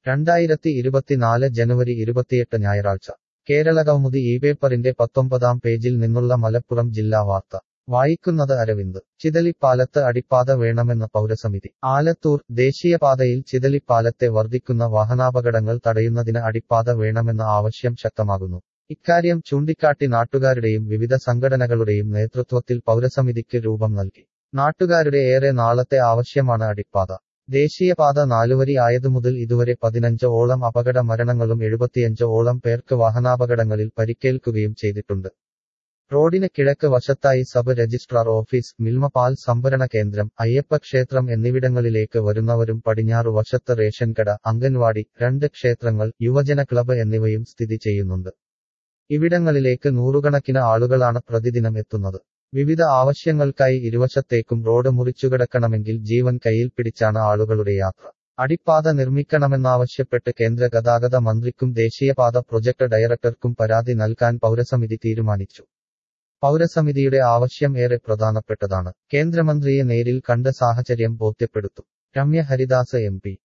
രണ്ടായിരത്തി ഇരുപത്തിനാല് ജനുവരി ഇരുപത്തിയെട്ട് ഞായറാഴ്ച കേരള കൗമുദി ഈ പേപ്പറിന്റെ പത്തൊമ്പതാം പേജിൽ നിന്നുള്ള മലപ്പുറം ജില്ലാ വാർത്ത വായിക്കുന്നത് അരവിന്ദ് ചിതലിപ്പാലത്ത് അടിപ്പാത വേണമെന്ന് പൗരസമിതി ആലത്തൂർ ദേശീയപാതയിൽ ചിതലിപ്പാലത്തെ വർദ്ധിക്കുന്ന വാഹനാപകടങ്ങൾ തടയുന്നതിന് അടിപ്പാത വേണമെന്ന ആവശ്യം ശക്തമാകുന്നു ഇക്കാര്യം ചൂണ്ടിക്കാട്ടി നാട്ടുകാരുടെയും വിവിധ സംഘടനകളുടെയും നേതൃത്വത്തിൽ പൗരസമിതിക്ക് രൂപം നൽകി നാട്ടുകാരുടെ ഏറെ നാളത്തെ ആവശ്യമാണ് അടിപ്പാത ദേശീയപാത നാലുവരി ആയതുമുതൽ ഇതുവരെ പതിനഞ്ച് ഓളം അപകട മരണങ്ങളും എഴുപത്തിയഞ്ച് ഓളം പേർക്ക് വാഹനാപകടങ്ങളിൽ പരിക്കേൽക്കുകയും ചെയ്തിട്ടുണ്ട് റോഡിന് കിഴക്ക് വശത്തായി സബ് രജിസ്ട്രാർ ഓഫീസ് മിൽമ പാൽ സംഭരണ കേന്ദ്രം അയ്യപ്പ ക്ഷേത്രം എന്നിവിടങ്ങളിലേക്ക് വരുന്നവരും പടിഞ്ഞാറു വശത്ത് റേഷൻ കട അംഗൻവാടി രണ്ട് ക്ഷേത്രങ്ങൾ യുവജന ക്ലബ്ബ് എന്നിവയും സ്ഥിതി ചെയ്യുന്നുണ്ട് ഇവിടങ്ങളിലേക്ക് നൂറുകണക്കിന് ആളുകളാണ് പ്രതിദിനം എത്തുന്നത് വിവിധ ആവശ്യങ്ങൾക്കായി ഇരുവശത്തേക്കും റോഡ് മുറിച്ചുകിടക്കണമെങ്കിൽ ജീവൻ കയ്യിൽ പിടിച്ചാണ് ആളുകളുടെ യാത്ര അടിപ്പാത നിർമ്മിക്കണമെന്നാവശ്യപ്പെട്ട് കേന്ദ്ര ഗതാഗത മന്ത്രിക്കും ദേശീയപാത പ്രൊജക്ട് ഡയറക്ടർക്കും പരാതി നൽകാൻ പൗരസമിതി തീരുമാനിച്ചു പൗരസമിതിയുടെ ആവശ്യം ഏറെ പ്രധാനപ്പെട്ടതാണ് കേന്ദ്രമന്ത്രിയെ നേരിൽ കണ്ട സാഹചര്യം ബോധ്യപ്പെടുത്തും രമ്യ ഹരിദാസ് എം പി